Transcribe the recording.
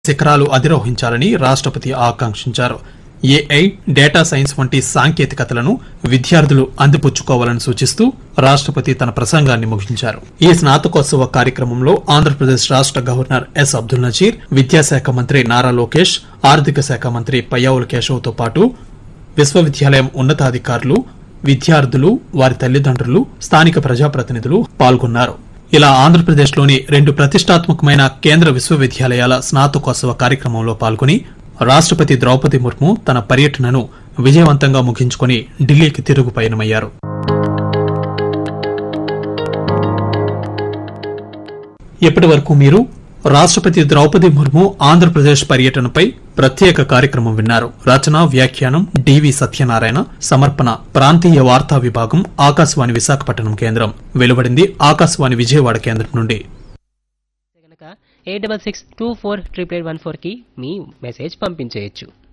శిఖరాలు అధిరోహించాలని రాష్ట్రపతి ఆకాంక్షించారు ఏఐ డేటా సైన్స్ వంటి సాంకేతికతలను విద్యార్థులు అందిపుచ్చుకోవాలని సూచిస్తూ రాష్ట్రపతి తన ప్రసంగాన్ని ముగించారు ఈ స్నాతకోత్సవ కార్యక్రమంలో ఆంధ్రప్రదేశ్ రాష్ట్ర గవర్నర్ ఎస్ అబ్దుల్ నజీర్ విద్యాశాఖ మంత్రి నారా లోకేష్ ఆర్థిక శాఖ మంత్రి పయ్యావుల కేశవ్తో పాటు విశ్వవిద్యాలయం ఉన్నతాధికారులు విద్యార్థులు వారి తల్లిదండ్రులు స్థానిక ప్రజాప్రతినిధులు పాల్గొన్నారు ఇలా ఆంధ్రప్రదేశ్లోని రెండు ప్రతిష్టాత్మకమైన కేంద్ర విశ్వవిద్యాలయాల స్నాతకోత్సవ కార్యక్రమంలో పాల్గొని రాష్ట్రపతి ద్రౌపది ముర్ము తన పర్యటనను విజయవంతంగా ముగించుకుని ఢిల్లీకి తిరుగు పయనమయ్యారు ఇప్పటి వరకు మీరు రాష్ట్రపతి ద్రౌపది ముర్ము ఆంధ్రప్రదేశ్ పర్యటనపై ప్రత్యేక కార్యక్రమం విన్నారు రచన వ్యాఖ్యానం డివి సత్యనారాయణ సమర్పణ ప్రాంతీయ వార్తా విభాగం ఆకాశవాణి విశాఖపట్నం కేంద్రం వెలువడింది ఆకాశవాణి విజయవాడ కేంద్రం నుండి కనుక eight double six two four triple eight one ఫోర్కి మీ మెసేజ్ పంపించేయచ్చు